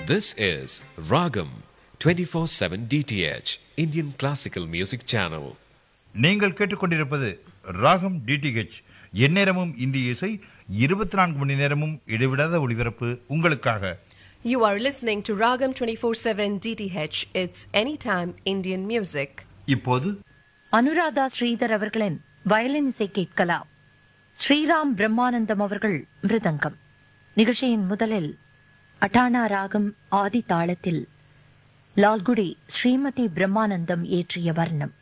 This is Ragam 24/7 DTH Indian Classical Music Channel. நீங்கள் கேட்டுக்கொண்டிருப்பது ராகம் டிடிஹெச் எந்நேரமும் இந்திய இசை இருபத்தி நான்கு மணி நேரமும் இடைவிடாத ஒளிபரப்பு உங்களுக்காக You are listening to Ragam 24/7 DTH. It's anytime Indian music. இப்போது அனுராதா ஸ்ரீதர் அவர்களின் வயலின் இசை கேட்கலாம் ஸ்ரீராம் பிரம்மானந்தம் அவர்கள் மிருதங்கம் நிகழ்ச்சியின் முதலில் அட்டானா ராகம் ஆதி தாளத்தில் லால்குடி ஸ்ரீமதி பிரம்மானந்தம் இயற்றிய வர்ணம்